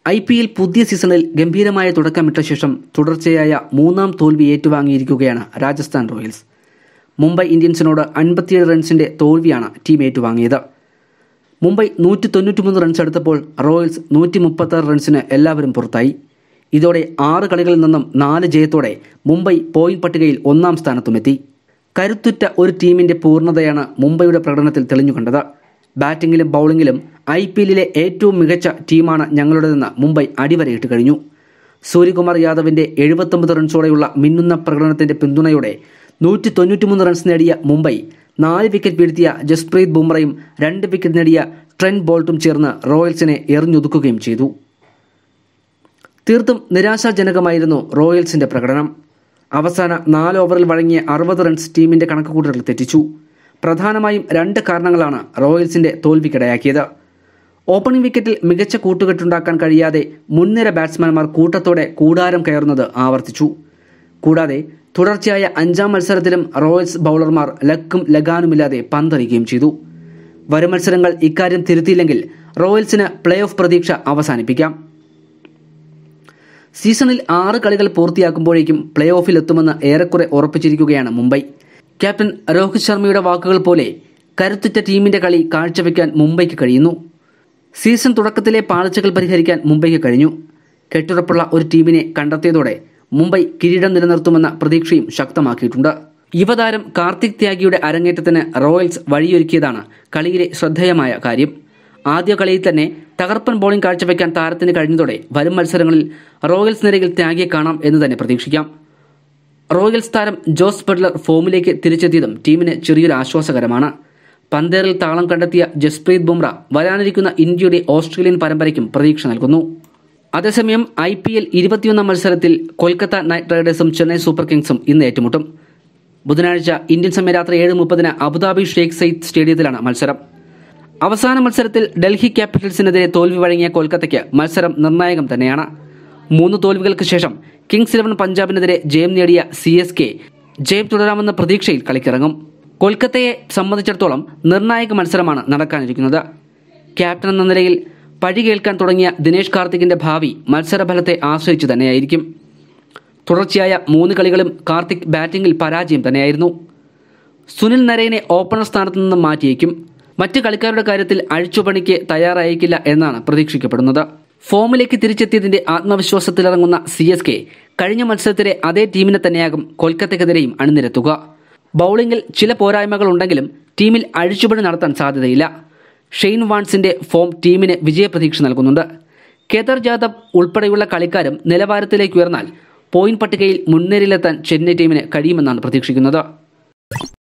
I P L പുതിയ സീസണിൽ ഗംഭീരമായ തുടക്കമിട്ട ശേഷം തുടർച്ചയായ മൂന്നാം തോൽവി ഏറ്റുവാങ്ങിയിരിക്കുകയാണ് രാജസ്ഥാൻ റോയൽസ് മുംബൈ ഇന്ത്യൻസിനോട് അൻപത്തിയേഴ് റൺസിന്റെ തോൽവിയാണ് ടീം ഏറ്റുവാങ്ങിയത് മുംബൈ നൂറ്റി തൊണ്ണൂറ്റിമൂന്ന് റൺസ് എടുത്തപ്പോൾ റോയൽസ് നൂറ്റി മുപ്പത്താറ് റൺസിന് എല്ലാവരും പുറത്തായി ഇതോടെ ആറ് കളികളിൽ നിന്നും നാല് ജയത്തോടെ മുംബൈ പോയിന്റ് പട്ടികയിൽ ഒന്നാം സ്ഥാനത്തുമെത്തി കരുത്തുറ്റ ഒരു ടീമിന്റെ പൂർണ്ണതയാണ് മുംബൈയുടെ പ്രകടനത്തിൽ തെളിഞ്ഞുകണ്ടത് ബാറ്റിംഗിലും ബൗളിംഗിലും ഐ പി എല്ലിലെ ഏറ്റവും മികച്ച ടീമാണ് ഞങ്ങളുടേതെന്ന് മുംബൈ അടിവരയിട്ട് കഴിഞ്ഞു സൂര്യകുമാർ യാദവിന്റെ എഴുപത്തൊമ്പത് റൺസോടെയുള്ള മിന്നുന്ന പ്രകടനത്തിന്റെ പിന്തുണയോടെ നൂറ്റി തൊണ്ണൂറ്റിമൂന്ന് റൺസ് നേടിയ മുംബൈ നാല് വിക്കറ്റ് വീഴ്ത്തിയ ജസ്പ്രീത് ബുംറയും രണ്ട് വിക്കറ്റ് നേടിയ ട്രെന്റ് ബോൾട്ടും ചേർന്ന് റോയൽസിനെ എറിഞ്ഞൊതുക്കുകയും ചെയ്തു തീർത്തും നിരാശാജനകമായിരുന്നു റോയൽസിന്റെ പ്രകടനം അവസാന നാല് ഓവറിൽ വഴങ്ങിയ അറുപത് റൺസ് ടീമിന്റെ കണക്കുകൂട്ടൽ തെറ്റിച്ചു പ്രധാനമായും രണ്ട് കാരണങ്ങളാണ് റോയൽസിന്റെ തോൽവിക്കിടയാക്കിയത് ഓപ്പണിംഗ് വിക്കറ്റിൽ മികച്ച കൂട്ടുകെട്ടുണ്ടാക്കാൻ കഴിയാതെ മുൻനിര ബാറ്റ്സ്മാൻമാർ കൂട്ടത്തോടെ കൂടാരം കയറുന്നത് ആവർത്തിച്ചു കൂടാതെ തുടർച്ചയായ അഞ്ചാം മത്സരത്തിലും റോയൽസ് ബൗളർമാർ ലക്കും ലഗാനുമില്ലാതെ പന്തെറിയുകയും ചെയ്തു വരും മത്സരങ്ങൾ ഇക്കാര്യം തിരുത്തിയില്ലെങ്കിൽ റോയൽസിന് പ്ലേ ഓഫ് പ്രതീക്ഷ അവസാനിപ്പിക്കാം സീസണിൽ ആറ് കളികൾ പൂർത്തിയാക്കുമ്പോഴേക്കും പ്ലേ ഓഫിൽ എത്തുമെന്ന് ഏറെക്കുറെ ഉറപ്പിച്ചിരിക്കുകയാണ് മുംബൈ ക്യാപ്റ്റൻ രോഹിത് ശർമ്മയുടെ വാക്കുകൾ പോലെ കരുത്തുറ്റ ടീമിന്റെ കളി കാഴ്ചവെക്കാൻ മുംബൈക്ക് കഴിയുന്നു സീസൺ തുടക്കത്തിലെ പാളിച്ചകൾ പരിഹരിക്കാൻ മുംബൈക്ക് കഴിഞ്ഞു കെട്ടുറപ്പുള്ള ഒരു ടീമിനെ കണ്ടെത്തിയതോടെ മുംബൈ കിരീടം നിലനിർത്തുമെന്ന പ്രതീക്ഷയും ശക്തമാക്കിയിട്ടുണ്ട് യുവതാരം കാർത്തിക് ത്യാഗിയുടെ അരങ്ങേറ്റത്തിന് റോയൽസ് വഴിയൊരുക്കിയതാണ് കളിയിലെ ശ്രദ്ധേയമായ കാര്യം ആദ്യ കളിയിൽ തന്നെ തകർപ്പൻ ബോളിംഗ് കാഴ്ചവെക്കാൻ താരത്തിന് കഴിഞ്ഞതോടെ വരും മത്സരങ്ങളിൽ റോയൽസ് നിരയിൽ ത്യാഗിയെ കാണാം എന്ന് തന്നെ പ്രതീക്ഷിക്കാം റോയൽസ് താരം ജോസ് ബട്ട്ലർ ഫോമിലേക്ക് തിരിച്ചെത്തിയതും ടീമിന് ചെറിയൊരു ആശ്വാസകരമാണ് പന്തേറിൽ താളം കണ്ടെത്തിയ ജസ്പ്രീത് ബുംറ വരാനിരിക്കുന്ന ഇന്ത്യയുടെ ഓസ്ട്രേലിയൻ പരമ്പരയ്ക്കും പ്രതീക്ഷ നൽകുന്നു അതേസമയം ഐ പി എൽ ഇരുപത്തിയൊന്നാം മത്സരത്തിൽ കൊൽക്കത്ത നൈറ്റ് റൈഡേഴ്സും ചെന്നൈ സൂപ്പർ കിങ്സും ഇന്ന് ഏറ്റുമുട്ടും ബുധനാഴ്ച ഇന്ത്യൻ സമയം രാത്രി ഏഴ് മുപ്പതിന് അബുദാബി ഷേഖ് സയ്യിദ് സ്റ്റേഡിയത്തിലാണ് മത്സരം അവസാന മത്സരത്തിൽ ഡൽഹി ക്യാപിറ്റൽസിനെതിരെ തോൽവി വഴങ്ങിയ കൊൽക്കത്തയ്ക്ക് മത്സരം നിർണായകം തന്നെയാണ് മൂന്ന് തോൽവികൾക്ക് ശേഷം കിങ്സ് ഇലവൻ പഞ്ചാബിനെതിരെ ജയം നേടിയ സി എസ് കെ ജയം തുടരാമെന്ന പ്രതീക്ഷയിൽ കളിക്കിറങ്ങും കൊൽക്കത്തയെ സംബന്ധിച്ചിടത്തോളം നിർണായക മത്സരമാണ് നടക്കാനിരിക്കുന്നത് ക്യാപ്റ്റൻ എന്ന നിലയിൽ പഴി കേൾക്കാൻ തുടങ്ങിയ ദിനേഷ് കാർത്തിക്കിന്റെ ഭാവി മത്സരഫലത്തെ ആശ്രയിച്ചു തന്നെയായിരിക്കും തുടർച്ചയായ മൂന്ന് കളികളും കാർത്തിക് ബാറ്റിംഗിൽ പരാജയം തന്നെയായിരുന്നു സുനിൽ നരേനെ ഓപ്പണർ സ്ഥാനത്ത് നിന്ന് മാറ്റിയേക്കും മറ്റ് കളിക്കാരുടെ കാര്യത്തിൽ അഴിച്ചുപണിക്ക് തയ്യാറായേക്കില്ല എന്നാണ് പ്രതീക്ഷിക്കപ്പെടുന്നത് ഫോമിലേക്ക് തിരിച്ചെത്തിയതിന്റെ ആത്മവിശ്വാസത്തിലിറങ്ങുന്ന സി എസ് കെ കഴിഞ്ഞ മത്സരത്തിലെ അതേ ടീമിനെ തന്നെയാകും കൊൽക്കത്തയ്ക്കെതിരെയും അണിനിരത്തുക ബൗളിംഗിൽ ചില പോരായ്മകൾ ഉണ്ടെങ്കിലും ടീമിൽ അഴിച്ചുപണി നടത്താൻ സാധ്യതയില്ല ഷെയ്ൻ വാൺസിന്റെ ഫോം ടീമിന് വിജയപ്രതീക്ഷ നൽകുന്നുണ്ട് കേദർ ജാദവ് ഉൾപ്പെടെയുള്ള കളിക്കാരും നിലവാരത്തിലേക്ക് ഉയർന്നാൽ പോയിന്റ് പട്ടികയിൽ മുൻനിരയിലെത്താൻ ചെന്നൈ ടീമിന് കഴിയുമെന്നാണ് പ്രതീക്ഷിക്കുന്നത്